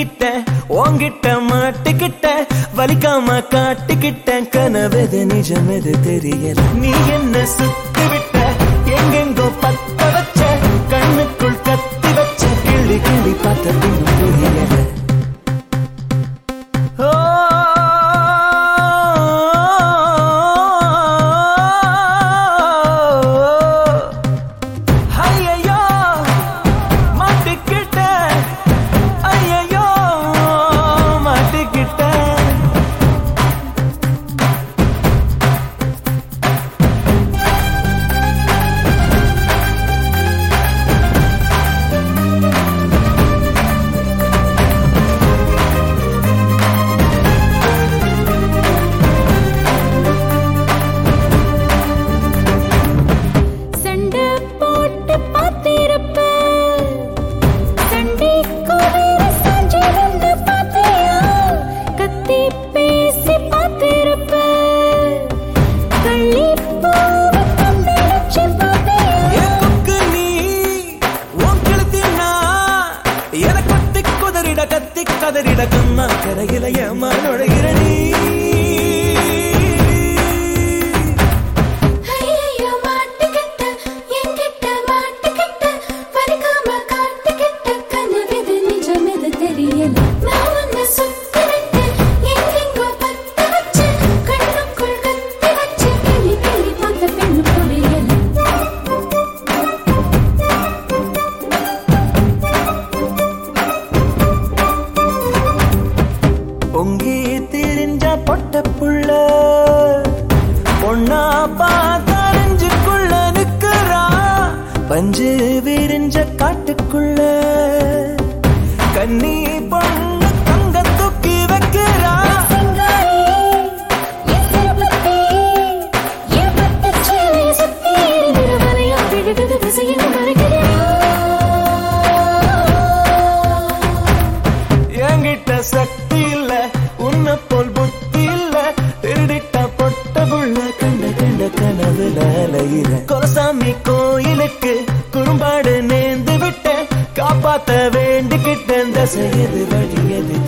மாட்டிக்கிட்டேன் உன்கிட்ட மாட்டிக்கிட்டேன் வலிக்காம காட்டிக்கிட்டேன் கனவெது நிஜமெது தெரியல நீ என்ன சுத்தி விட்ட எங்கெங்கோ பத்த வச்ச கண்ணுக்குள் கத்தி வச்ச கிளி கிளி பார்த்த பின் புரியல ஓ ஐயையோ மாட்டிக்கிட்டேன் ஐயையோ மாட்டிக்கிட்டேன் சண்டை போட்டு பார்த்திருப்ப சண்டை கோவில சாஞ்சிருந்து பார்த்தியா கத்தி பேசி பார்த்திருப்ப கள்ளி பூவை கண்டடிச்சு பார்த்தியா என் கொக்கு நீ உன் கழுத்தில் நான் என கொத்தி குதறிட கத்தி கதறிட கண்ணா கரையில ஏமா நுழைகிற நீ ஐயையோ மாட்டிக்கிட்ட என்கிட்ட மாட்டிக்கிட்ட வலிக்காம காட்டிக்கிட்ட கனவெது நிஜமெது தெரியல நான் உன்னை சுத்தி விட்டேன் எங்கெங்கோ பத்த வச்சு கண்ணுக்குள் கத்தி வச்சு கிளி கிளி பார்த்த பெண்ணு புரியல பொங்கி திரிஞ்ச பொட்ட புள்ள பொண்ணா பார்த்தறிஞ்சுக்குள்ள நிக்கிறா பஞ்சு விரிஞ்ச காட்டுக்குள்ள கண்ணி பொண்ணு தங்க தூக்கி வைக்கிறா சிங்காரி என் சிறுபத்தி என் பட்டுச் சேலை சுத்தி திருமலையா விழுகுது திசையில் மறைக்கிறா என்கிட்ட சக்தி இல்ல உன்னை போல் புத்தி இல்ல திருடிட்ட பொட்ட புள்ள கண்ட கண்ட கனவுல அலையிற கொலசாமி கோயிலுக்கு குறும்பாடு நேர்ந்து விட்டேன் காப்பாத்த வேண்டிக்கிட்டேன் தசையது வழியது